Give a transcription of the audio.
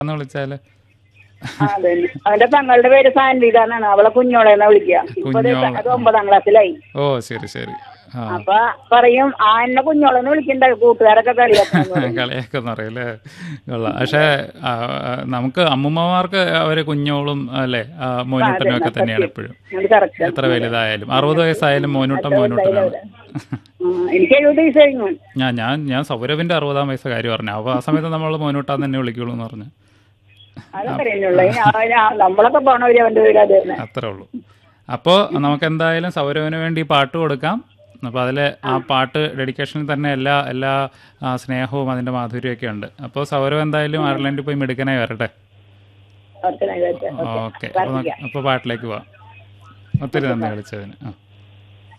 എന്ന് വിളിച്ചാല് ആ, അതന്നെ അവന്റെ പെങ്ങളുടെ പേര് സാൻവിക എന്നാണ് അവളെ കുഞ്ഞോളെന്നാ വിളിക്കുക ഇപ്പൊ ദേ കുഞ്ഞോള്. അത് ഒമ്പതാം ക്ലാസ്സിലായി ഓ ശരി ശരി ആ അപ്പൊ പറയും ആ എന്നെ കുഞ്ഞോളെന്ന് വിളിക്കണ്ട കൂട്ടുകാരൊക്കെ കളിയാക്കണം കളിയാക്കെന്ന് പറയല്ലേ കൊള്ളാം പക്ഷേ ആ, ആ, നമുക്ക് അമ്മൂമ്മമാർക്ക് അവര് കുഞ്ഞോളും അല്ലേ ആ, മോനൂട്ടനും ഒക്കെ തന്നെയാണ് എപ്പോഴും അത് കറക്റ്റ് എത്ര വലുതായാലും അറുപത് വയസ്സായാലും മോനൂട്ടൻ മോനൂട്ടനാണ് എനിക്ക് എഴുപത് വയസ്സ് കഴിഞ്ഞു ഞാൻ ഞാൻ ഞാൻ സൗരഭിന്റെ അറുപതാം വയസ്സ് കാര്യം പറഞ്ഞു അപ്പോൾ ആ സമയത്ത് നമ്മൾ മോനൂട്ടാൻ തന്നെ വിളിക്കുള്ളൂ എന്ന് പറഞ്ഞു അതൊക്കെ അറിയുന്നുള്ളൂ നമ്മളൊക്കെ പോണവര് അവന്റെ പേര് അത് തന്നെ അത്രേ ഉള്ളൂ അപ്പോൾ നമുക്ക് എന്തായാലും സൗരവിന് വേണ്ടി പാട്ട് കൊടുക്കാം അപ്പോൾ അതിൽ ആ പാട്ട് ഡെഡിക്കേഷനിൽ തന്നെ എല്ലാ എല്ലാ ആ, സ്നേഹവും അതിൻ്റെ മാധുര്യമൊക്കെ ഉണ്ട് അപ്പോൾ സൗരവ് എന്തായാലും അയർലൻഡിൽ പോയി മിടുക്കനായി വരട്ടെ ഓക്കെ ഓക്കെ അപ്പോൾ അപ്പോൾ പാട്ടിലേക്ക് പോവാം ഒത്തിരി നന്ദി വിളിച്ചതിന് ആ